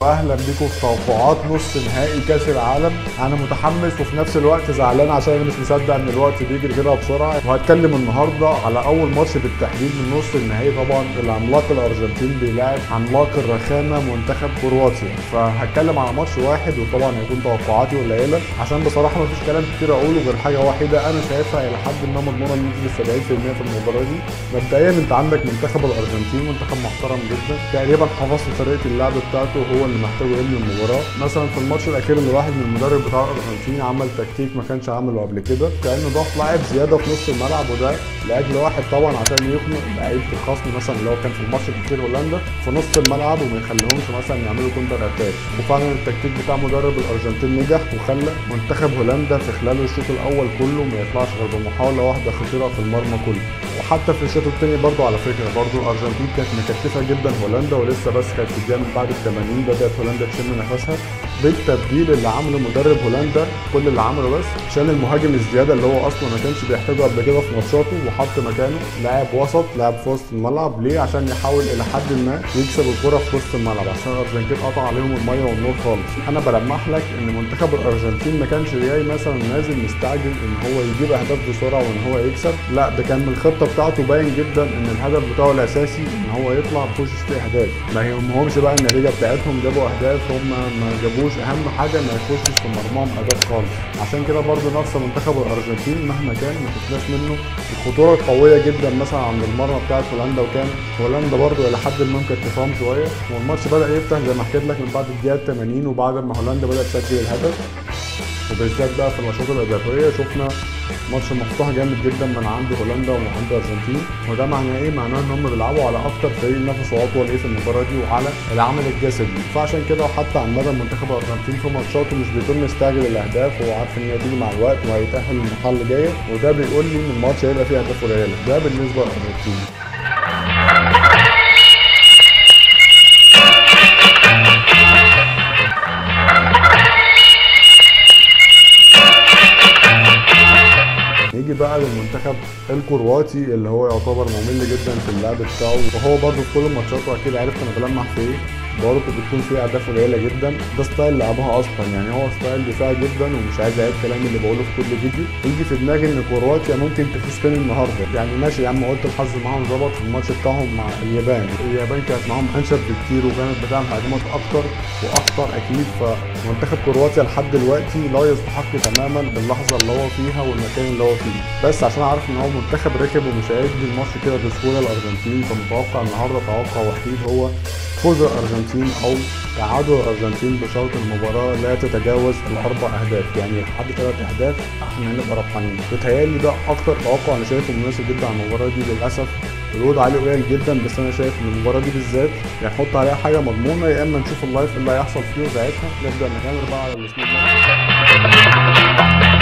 واهلا بيكم في توقعات نص نهائي كاس العالم انا متحمس وفي نفس الوقت زعلان عشان انا مش مصدق ان الوقت بيجري كده بسرعه وهتكلم النهارده على اول ماتش بالتحديد من نص النهائي طبعا العملاق الارجنتين بيلاعب عملاق الرخامه منتخب كرواتيا فهتكلم على ماتش واحد وطبعا هيكون توقعاتي قليله عشان بصراحه مفيش كلام كتير اقوله غير حاجه واحده انا شايفها الى حد ما مضمونه بنسبه 70% في المباراه دي مبدئيا انت عندك منتخب الارجنتين منتخب محترم جدا تقريبا حفظت طريقه اللعب بتاعته هو اللي محتاجه يبني المباراه مثلا في الماتش الاخير اللي واحد من المدرب بتاع الارجنتين عمل تكتيك ما كانش عامله قبل كده كانه ضاف لاعب زياده في نص الملعب وده لاجل واحد طبعا عشان يخنق لعيبه الخصم مثلا اللي هو كان في الماتش الاخير هولندا في نص الملعب وما يخليهمش مثلا يعملوا كونتر اتاك وفعلا التكتيك بتاع مدرب الارجنتين نجح وخلى منتخب هولندا في خلال الشوط الاول كله ما يطلعش غير بمحاوله واحده خطيره في المرمى كله وحتى في الشوط الثاني برضو على فكره برضو الارجنتين كانت مكتفه جدا هولندا ولسه بس كانت بتديها من بعد ال 80 بدات هولندا تشم نفسها بالتبديل اللي عمله مدرب هولندا كل اللي عمله بس شال المهاجم الزياده اللي هو اصلا ما كانش بيحتاجه قبل كده في ماتشاته وحط مكانه لاعب وسط لاعب في وسط الملعب ليه عشان يحاول الى حد ما يكسب الكره في وسط الملعب عشان الارجنتين قطع عليهم الميه والنور خالص انا بلمح لك ان منتخب الارجنتين ما كانش جاي مثلا نازل مستعجل ان هو يجيب اهداف بسرعه وان هو يكسب لا ده كان من الخطه بتاعته باين جدا ان الهدف بتاعه الاساسي ان هو يطلع يخش فيه اهداف ما يهمهمش بقى النتيجه بتاعتهم جابوا اهداف هم ما جابوش اهم حاجه ما يخشش في مرماهم اهداف خالص عشان كده برضه نفس منتخب الارجنتين مهما كان ما شفناش منه الخطوره القويه جدا مثلا عند المرمى بتاعت هولندا وكان هولندا برضه الى حد ما مكتفاهم شويه والماتش بدا يفتح زي ما حكيت لك من بعد الدقيقه 80 وبعد ما هولندا بدات تسجل الهدف وبالذات بقى في الاشواط الاضافيه شفنا ماتش مفتوح جامد جدا من عند هولندا ومن عند الارجنتين وده معناه ايه؟ معناه ان هم بيلعبوا على اكتر فريق نفسه اطول ايه في المباراه دي وعلى العمل الجسدي فعشان كده وحتى عامه منتخب الارجنتين في ماتشاته مش بيكون مستعجل الاهداف وهو عارف ان هي تيجي مع الوقت وهيتاهل للمرحله اللي جايه وده بيقول لي ان الماتش هيبقى فيه اهداف قليله ده بالنسبه للارجنتين نيجي بقى للمنتخب الكرواتي اللي هو يعتبر ممل جدا في اللعب بتاعه وهو برضه في كل ماتشاته اكيد عرفت انا بلمح في ايه برضه بتكون فيه اهداف قليله جدا ده ستايل لعبها اصلا يعني هو ستايل دفاعي جدا ومش عايز اعيد كلامي اللي بقوله في كل فيديو يجي في دماغي ان كرواتيا ممكن تفوز تاني النهارده يعني ماشي يا عم قلت الحظ معاهم ظبط في الماتش بتاعهم مع اليابان اليابان كانت معاهم انشف بكتير وكانت بتعمل هجمات اكتر واخطر اكيد فمنتخب كرواتيا لحد دلوقتي لا يستحق تماما باللحظه اللي هو فيها والمكان اللي هو فيه بس عشان عارف ان هو منتخب ركب ومش هيدي الماتش كده بسهوله الارجنتين فمتوقع النهارده توقع وحيد هو فوز الارجنتين او تعادل الارجنتين بشرط المباراه لا تتجاوز الاربع اهداف يعني لحد ثلاث اهداف احنا هنبقى ربحانين بيتهيألي ده اكتر توقع انا شايفه مناسب جدا على المباراه دي للاسف الوضع عليه قليل جدا بس انا شايف ان المباراه دي بالذات يا نحط عليها حاجه مضمونه يا اما نشوف اللايف اللي هيحصل فيه وساعتها نبدا نغامر بقى على السموث